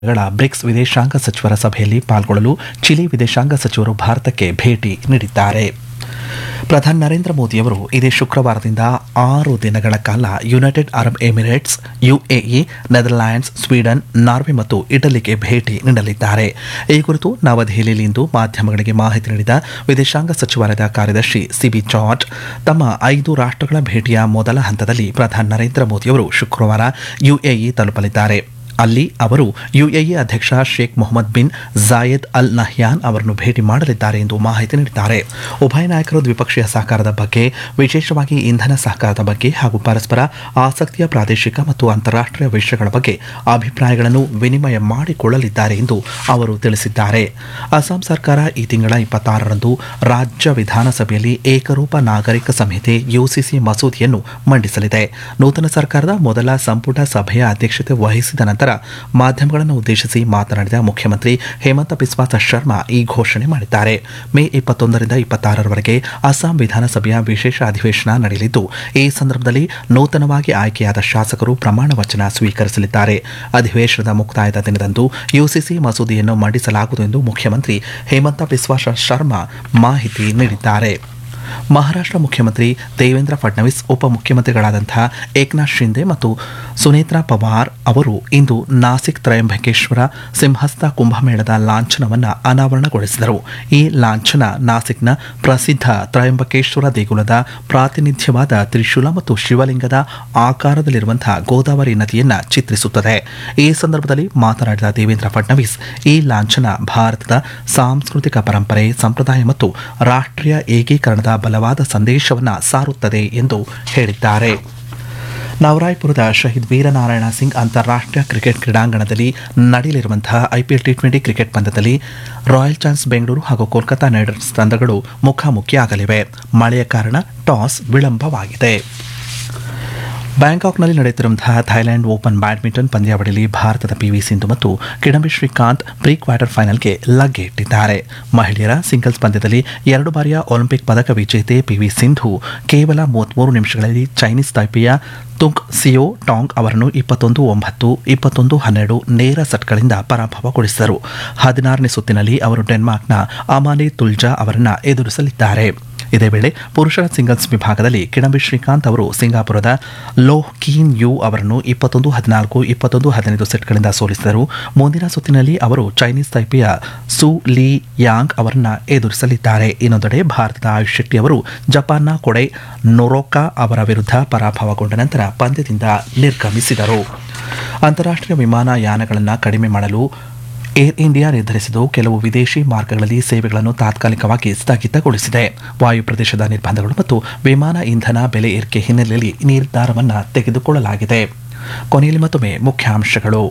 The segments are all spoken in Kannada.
ಗಳ ಬ್ರಿಕ್ಸ್ ವಿದೇಶಾಂಗ ಸಚಿವರ ಸಭೆಯಲ್ಲಿ ಪಾಲ್ಗೊಳ್ಳಲು ಚಿಲಿ ವಿದೇಶಾಂಗ ಸಚಿವರು ಭಾರತಕ್ಕೆ ಭೇಟಿ ನೀಡಿದ್ದಾರೆ ಪ್ರಧಾನಿ ನರೇಂದ್ರ ಮೋದಿಯವರು ಇದೇ ಶುಕ್ರವಾರದಿಂದ ಆರು ದಿನಗಳ ಕಾಲ United Arab Emirates UAE Netherlands Sweden Norway ಮತ್ತು ಇಟಲಿಗೆ ಭೇಟಿ ನೀಡಲಿದ್ದಾರೆ ಈ ಕುರಿತು ನವದೆಹಲಿಯಲ್ಲಿಂದು ಮಾಧ್ಯಮಗಳಿಗೆ ಮಾಹಿತಿ ನೀಡಿದ ವಿದೇಶಾಂಗ ಸಚಿವಾಲಯದ ಕಾರ್ಯದರ್ಶಿ ಸಿಬಿ ಜಾರ್ಜ್ ತಮ್ಮ ಐದು ರಾಷ್ಟ್ರಗಳ ಭೇಟಿಯ ಮೊದಲ ಹಂತದಲ್ಲಿ ಪ್ರಧಾನಿ ನರೇಂದ್ರ ಮೋದಿಯವರು ಶುಕ್ರವಾರ ಯುಎಇ ತಲುಪಲಿದ್ದಾರೆ ಅಲ್ಲಿ ಅವರು ಯುಎಇ ಅಧ್ಯಕ್ಷ Sheikh Mohammed bin Zayed Al Nahyan ಅವರನ್ನು ಭೇಟಿ ಮಾಡಲಿದ್ದಾರೆ ಎಂದು ಮಾಹಿತಿ ನೀಡಿದ್ದಾರೆ ಉಭಯ ನಾಯಕರು ದ್ವಿಪಕ್ಷೀಯ ಸಹಕಾರದ ಬಗ್ಗೆ ವಿಶೇಷವಾಗಿ ಇಂಧನ ಸಹಕಾರದ ಬಗ್ಗೆ ಹಾಗೂ ಪರಸ್ಪರ ಆಸಕ್ತಿಯ ಪ್ರಾದೇಶಿಕ ಮತ್ತು ಅಂತಾರಾಷ್ಟ್ರೀಯ ವಿಷಯಗಳ ಬಗ್ಗೆ ಅಭಿಪ್ರಾಯಗಳನ್ನು ವಿನಿಮಯ ಮಾಡಿಕೊಳ್ಳಲಿದ್ದಾರೆ ಎಂದು ಅವರು ತಿಳಿಸಿದ್ದಾರೆ ಅಸ್ಸಾಂ ಸರ್ಕಾರ ಈ ತಿಂಗಳ ಇಪ್ಪತ್ತಾರರಂದು ರಾಜ್ಯ ವಿಧಾನಸಭೆಯಲ್ಲಿ ಏಕರೂಪ ನಾಗರಿಕ ಸಂಹಿತೆ ಯುಸಿಸಿ ಮಸೂದೆಯನ್ನು ಮಂಡಿಸಲಿದೆ ನೂತನ ಸರ್ಕಾರದ ಮೊದಲ ಸಂಪುಟ ಸಭೆಯ ಅಧ್ಯಕ್ಷತೆ ವಹಿಸಿದ ನಂತರ ಮಾಧ್ಯಮಗಳನ್ನು ಉದ್ದೇಶಿಸಿ ಮಾತನಾಡಿದ ಮುಖ್ಯಮಂತ್ರಿ ಹೇಮಂತ ಬಿಸ್ವಾಸ ಶರ್ಮಾ ಈ ಘೋಷಣೆ ಮಾಡಿದ್ದಾರೆ ಮೇ ಇಪ್ಪತ್ತೊಂದರಿಂದ ಇಪ್ಪತ್ತಾರರವರೆಗೆ ಅಸ್ಸಾಂ ವಿಧಾನಸಭೆಯ ವಿಶೇಷ ಅಧಿವೇಶನ ನಡೆಯಲಿದ್ದು ಈ ಸಂದರ್ಭದಲ್ಲಿ ನೂತನವಾಗಿ ಆಯ್ಕೆಯಾದ ಶಾಸಕರು ಪ್ರಮಾಣ ವಚನ ಸ್ವೀಕರಿಸಲಿದ್ದಾರೆ ಅಧಿವೇಶನದ ಮುಕ್ತಾಯದ ದಿನದಂದು ಯುಸಿಸಿ ಮಸೂದೆಯನ್ನು ಮಂಡಿಸಲಾಗುವುದು ಎಂದು ಮುಖ್ಯಮಂತ್ರಿ ಹೇಮಂತ ಬಿಸ್ವಾಸ ಶರ್ಮಾ ಮಾಹಿತಿ ನೀಡಿದ್ದಾರೆ ಮಹಾರಾಷ್ಟ್ರ ಮುಖ್ಯಮಂತ್ರಿ ದೇವೇಂದ್ರ ಫಡ್ನವೀಸ್ ಉಪಮುಖ್ಯಮಂತ್ರಿಗಳಾದಂತಹ ಏಕನಾಥ್ ಶಿಂದೆ ಮತ್ತು ಸುನೇತ್ರಾ ಪವಾರ್ ಅವರು ಇಂದು ನಾಸಿಕ್ ತ್ರಯಂಬಕೇಶ್ವರ ಸಿಂಹಸ್ಥ ಕುಂಭಮೇಳದ ಲಾಂಛನವನ್ನು ಅನಾವರಣಗೊಳಿಸಿದರು ಈ ಲಾಂಛನ ನಾಸಿಕ್ನ ಪ್ರಸಿದ್ಧ ತ್ರಯಂಬಕೇಶ್ವರ ದೇಗುಲದ ಪ್ರಾತಿನಿಧ್ಯವಾದ ತ್ರಿಶೂಲ ಮತ್ತು ಶಿವಲಿಂಗದ ಆಕಾರದಲ್ಲಿರುವಂತಹ ಗೋದಾವರಿ ನದಿಯನ್ನು ಚಿತ್ರಿಸುತ್ತದೆ ಈ ಸಂದರ್ಭದಲ್ಲಿ ಮಾತನಾಡಿದ ದೇವೇಂದ್ರ ಫಡ್ನವೀಸ್ ಈ ಲಾಂಛನ ಭಾರತದ ಸಾಂಸ್ಕೃತಿಕ ಪರಂಪರೆ ಸಂಪ್ರದಾಯ ಮತ್ತು ರಾಷ್ಟ್ರೀಯ ಏಕೀಕರಣದ ಬಲವಾದ ಸಂದೇಶವನ್ನು ಸಾರುತ್ತದೆ ಎಂದು ಹೇಳಿದ್ದಾರೆ ನವರಾಯ್ಪುರದ ಶಹೀದ್ ವೀರನಾರಾಯಣ ಸಿಂಗ್ ಅಂತಾರಾಷ್ಟ್ರೀಯ ಕ್ರಿಕೆಟ್ ಕ್ರೀಡಾಂಗಣದಲ್ಲಿ ನಡೆಯಲಿರುವಂತಹ ಐಪಿಎಲ್ ಟಿ ಟ್ವೆಂಟಿ ಕ್ರಿಕೆಟ್ ಪಂದ್ಯದಲ್ಲಿ ರಾಯಲ್ ಚಾನ್ಸ್ ಬೆಂಗಳೂರು ಹಾಗೂ ಕೋಲ್ಕತಾ ನೈಟ್ ರೈಡರ್ಸ್ ತಂಡಗಳು ಮುಖಾಮುಖಿಯಾಗಲಿವೆ ಮಳೆಯ ಕಾರಣ ಟಾಸ್ ವಿಳಂಬವಾಗಿದೆ ಬ್ಯಾಂಕಾಕ್ನಲ್ಲಿ ನಡೆಯುತ್ತಿರುವಂತಹ ಥೈಲ್ಯಾಂಡ್ ಓಪನ್ ಬ್ಯಾಡ್ಮಿಂಟನ್ ಪಂದ್ಯಾವಳಿಯಲ್ಲಿ ಭಾರತದ ಪಿವಿ ಸಿಂಧು ಮತ್ತು ಕಿಡಂಬಿ ಶ್ರೀಕಾಂತ್ ಪ್ರೀ ಕ್ವಾರ್ಟರ್ ಫೈನಲ್ಗೆ ಲಗ್ಗೆ ಇಟ್ಟಿದ್ದಾರೆ ಮಹಿಳೆಯರ ಸಿಂಗಲ್ಸ್ ಪಂದ್ಯದಲ್ಲಿ ಎರಡು ಬಾರಿಯ ಒಲಿಂಪಿಕ್ ಪದಕ ವಿಜೇತೆ ಪಿವಿ ಸಿಂಧು ಕೇವಲ ಮೂವತ್ಮೂರು ನಿಮಿಷಗಳಲ್ಲಿ ಚೈನೀಸ್ ತೈಪೆಯ ತುಂಗ್ ಸಿಯೋ ಟಾಂಗ್ ಅವರನ್ನು ಇಪ್ಪತ್ತೊಂದು ಒಂಬತ್ತು ಇಪ್ಪತ್ತೊಂದು ಹನ್ನೆರಡು ನೇರ ಸೆಟ್ಗಳಿಂದ ಪರಾಭವಗೊಳಿಸಿದರು ಹದಿನಾರನೇ ಸುತ್ತಿನಲ್ಲಿ ಅವರು ಡೆನ್ಮಾರ್ಕ್ನ ಅಮಾಲಿ ತುಲ್ಜಾ ಅವರನ್ನು ಎದುರಿಸಲಿದ್ದಾರೆ ಇದೇ ವೇಳೆ ಪುರುಷರ ಸಿಂಗಲ್ಸ್ ವಿಭಾಗದಲ್ಲಿ ಕಿಡಂಬಿ ಶ್ರೀಕಾಂತ್ ಅವರು ಸಿಂಗಾಪುರದ ಲೋಹ್ ಕೀನ್ ಯು ಅವರನ್ನು ಇಪ್ಪತ್ತೊಂದು ಹದಿನಾಲ್ಕು ಇಪ್ಪತ್ತೊಂದು ಹದಿನೈದು ಸೆಟ್ಗಳಿಂದ ಸೋಲಿಸಿದರು ಮುಂದಿನ ಸುತ್ತಿನಲ್ಲಿ ಅವರು ಚೈನೀಸ್ ತೈಪೆಯ ಸು ಲೀ ಯಾಂಗ್ ಅವರನ್ನ ಎದುರಿಸಲಿದ್ದಾರೆ ಇನ್ನೊಂದೆಡೆ ಭಾರತದ ಆಯುಷ್ ಶೆಟ್ಟಿ ಅವರು ಜಪಾನ್ನ ಕೊಡೈ ನೊರೊಕಾ ಅವರ ವಿರುದ್ಧ ಪರಾಭವಗೊಂಡ ನಂತರ ಪಂದ್ಯದಿಂದ ನಿರ್ಗಮಿಸಿದರು ಅಂತಾರಾಷ್ಟ್ರೀಯ ವಿಮಾನಯಾನಗಳನ್ನು ಕಡಿಮೆ ಮಾಡಲು ಏರ್ ಇಂಡಿಯಾ ನಿರ್ಧರಿಸಿದ್ದು ಕೆಲವು ವಿದೇಶಿ ಮಾರ್ಗಗಳಲ್ಲಿ ಸೇವೆಗಳನ್ನು ತಾತ್ಕಾಲಿಕವಾಗಿ ಸ್ಥಗಿತಗೊಳಿಸಿದೆ ವಾಯು ಪ್ರದೇಶದ ನಿರ್ಬಂಧಗಳು ಮತ್ತು ವಿಮಾನ ಇಂಧನ ಬೆಲೆ ಏರಿಕೆ ಹಿನ್ನೆಲೆಯಲ್ಲಿ ಈ ನಿರ್ಧಾರವನ್ನು ತೆಗೆದುಕೊಳ್ಳಲಾಗಿದೆ ಕೊನೆಯಲ್ಲಿ ಮತ್ತೊಮ್ಮೆ ಮುಖ್ಯಾಂಶಗಳು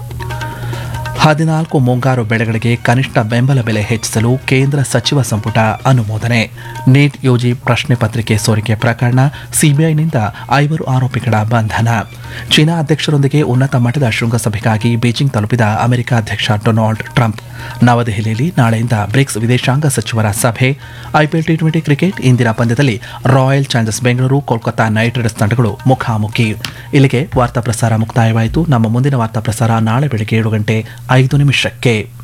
ಹದಿನಾಲ್ಕು ಮುಂಗಾರು ಬೆಳೆಗಳಿಗೆ ಕನಿಷ್ಠ ಬೆಂಬಲ ಬೆಲೆ ಹೆಚ್ಚಿಸಲು ಕೇಂದ್ರ ಸಚಿವ ಸಂಪುಟ ಅನುಮೋದನೆ ನೀಟ್ ಯುಜಿ ಪ್ರಶ್ನೆ ಪತ್ರಿಕೆ ಸೋರಿಕೆ ಪ್ರಕರಣ ಸಿಬಿಐನಿಂದ ಐವರು ಆರೋಪಿಗಳ ಬಂಧನ ಚೀನಾ ಅಧ್ಯಕ್ಷರೊಂದಿಗೆ ಉನ್ನತ ಮಟ್ಟದ ಶೃಂಗಸಭೆಗಾಗಿ ಬೀಜಿಂಗ್ ತಲುಪಿದ ಅಮೆರಿಕ ಅಧ್ಯಕ್ಷ ಡೊನಾಲ್ಡ್ ಟ್ರಂಪ್ ನವದೆಹಲಿಯಲ್ಲಿ ನಾಳೆಯಿಂದ ಬ್ರಿಕ್ಸ್ ವಿದೇಶಾಂಗ ಸಚಿವರ ಸಭೆ ಐಪಿಎಲ್ ಟಿ ಟ್ವೆಂಟಿ ಕ್ರಿಕೆಟ್ ಇಂದಿನ ಪಂದ್ಯದಲ್ಲಿ royal challengers Bengaluru Kolkata knight riders ತಂಡಗಳು ಮುಖಾಮುಖಿ ಇಲ್ಲಿಗೆ ವಾರ್ತಾ ಪ್ರಸಾರ ಮುಕ್ತಾಯವಾಯಿತು ನಮ್ಮ ಮುಂದಿನ ವಾರ್ತಾ ಪ್ರಸಾರ ನಾಳೆ ಬೆಳಗ್ಗೆ ಏಳು ಗಂಟೆ ಐದು ನಿಮಿಷಕ್ಕೆ